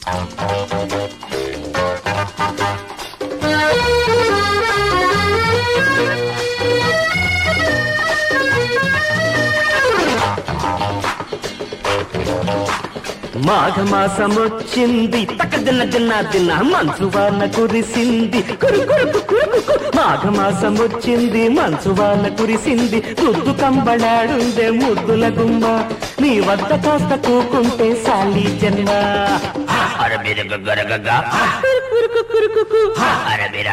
మాఘమాసమొచ్చింది తక దిన్న దిన్న దిన్న మంచు వాన కురిసింది కురు కురు కు కురు కు కు. మాఘమాసమొచ్చింది మంచు వాన కురిసింది ముద్దు కంబళాడుందే ముద్దుల గుమ్మ నీ వద్ద కాస్త కూకుంటే సాలి జన్మ అరబిర గగ్గరగగ్గ అరబిర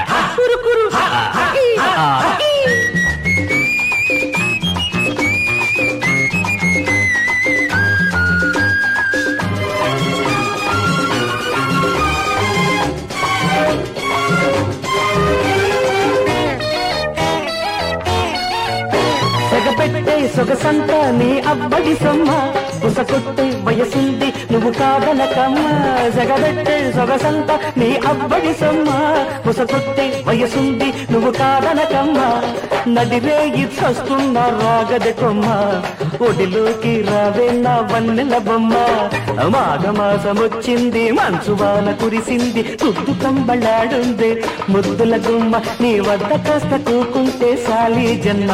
సెగపెట్టే సొగసంత నీ అబ్బడి సొమ్మ బుసకొట్టే వయసుంది నువ్వు కాదనకమ్మ సెగబెట్టే సొగసంత నీ అబ్బడి సొమ్మ బుసకొట్టే వయసుంది నువ్వు కాదనకమ్మ నడిరేగి చస్తున్న రాగది కొమ్మ ఒడిలోకి రావే నా వన్నెల బొమ్మ మాఘమాసమొచ్చింది మంచు వాన కురిసింది తుద్దు కంబళాడుంది ముద్దుల గుమ్మ నీ వద్ద కాస్త కూకుంటే సాలి జన్మ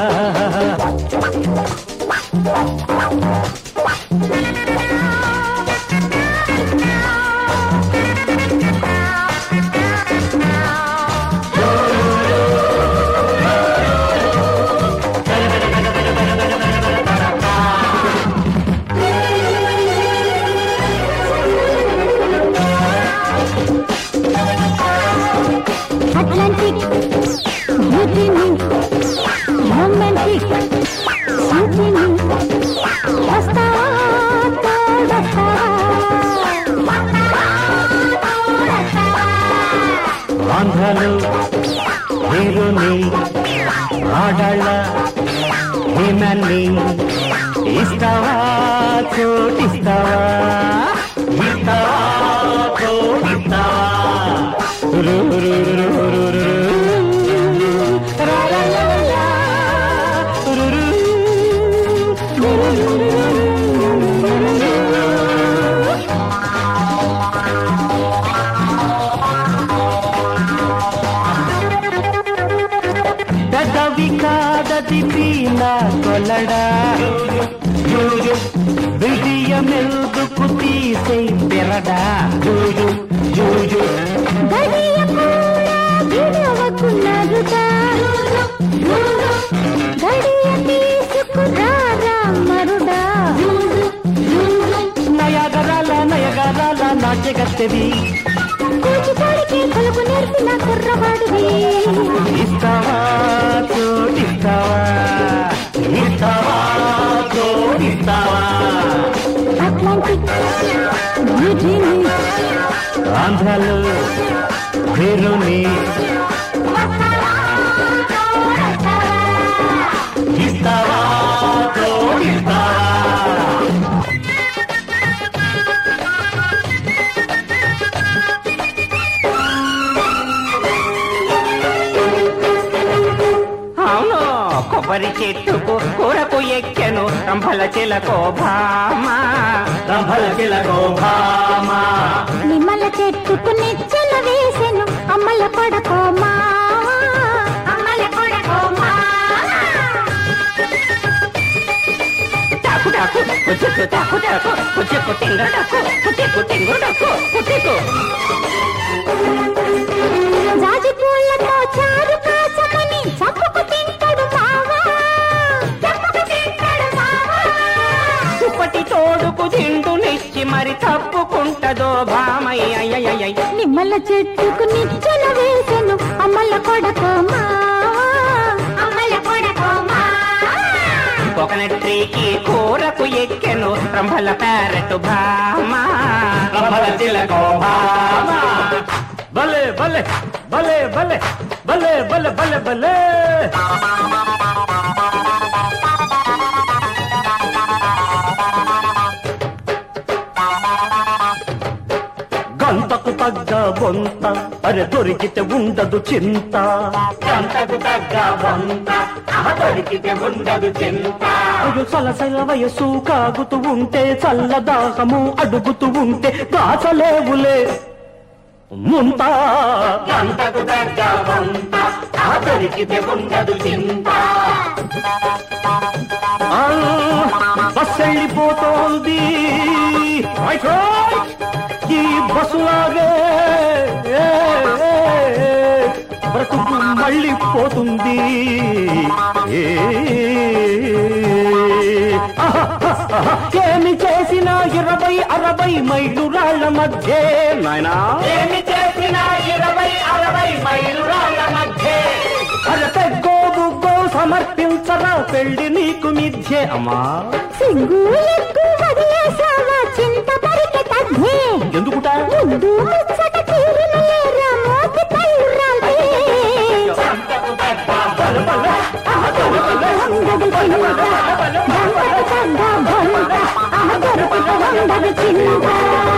అట్లాంటిక్ బ్యూటీని రొమాంటిక్ బ్యూటీని వస్తావా ఆంధ్రలో హీరోని ఆడాళ్ళ హేమాన్ని ఇస్తావా చోటిస్తావా ఇస్తావా చోటిస్తావా రు, రు, రు, రు, రు, రు, రు. రా, రా, రా, రా, రా. రు, రు. రు, రు, రు, రు, రు, రు. పెదవి కాదది పీనా కొలడా విడియమెల్దుకు తీసే పెరడా జూజు జూజు గడియ కూడా విడవకున్నరుగా గడియ తీసుకురారా మరుడా నయగరాల నయగరాల నాట్యగత్తెవి కూచిపూడికి కొలుపు నేర్పిన కుర్రవాడివి ఇస్తావా చోటిస్తావా ఇస్తావా చోటిస్తావా అట్లాంటిక్ బ్యూటీని ఆంధ్రలో పేరుని ఇస్తావా చోటిస్తావా అవును కొబ్బరి చెట్టుకు కూరకు ఎక్కెను రంభల చిలకో భామ రంభల చిలకో భామ నిమ్మల చెట్టుకు నెచ్చల వేసెను అమ్మల కొడకో అమ్మల కొడకో టాకు టాకు కుచ్చుకు టాకు టాకు కుచ్చుకు తింగడాకు కుచ్చుకు తింగుడాకు కుచ్చుకు జాజి పూలతో చారు కాచమని చంపుకు తింటాడు మావా చంపుకు తింటాడు మావా దుప్పటి తోడుకు దిండునిచ్చి మరి తప్పుకుంటదో భామయ్య నిమ్మల చెట్టుకు నిచ్చల వేసెను అమ్మల కొడకో అమ్మల కొడకో కోకోనట్ ట్రీకి కూరకు ఎక్కెను రంభల ప్యారెట్ భామ రంభల చిలకో భామ భలే భలే భలే భలే భలే భలే భలే భలే గంతకు తగ్గ బొంత అరే దొరికితే ఉండదు చింత గంటకు తగ్గ వంత ఆహా దొరికితే ఉండదు చింత అయ్యో సలసల వయసు కాగుతూ ఉంటే చల్లదాహము అడుగుతూ ఉంటే దాచలేవులే ముంత గంటకు తగ్గ వంత ఆహా దొరికితే ఉండదు చింత ఆ, బస్ వెళ్ళిపోతోంది రైట్, రైట్. ఈ బస్సులాగే ఏ, ఏ, ఏ, బ్రతుకు మళ్ళీ పోతుంది ఏ, ఆహా, ఆహా, ఏమి చేసినా ఇరవై అరవై మైలు రాళ్ల మధ్య నాయనా ఏమి చేసినా ఇరవై అరవై మైలురాళ్ళ మధ్య అరతే గోబుగ్గో సమర్పించరా పెళ్లి నీకు మిథ్యే అమ్మా సింగు ఎక్కువ వదిలేసావా చింత పరిక తగ్గే ఎందుకుట ముందు ముచ్చట తీరిన లేరా మోతి తల్లురాలే గంటకు తగ్గ ఉండదు చింత గంటకు తగ్గ బొంత ఆ దొరుకుత ఉండదు చింత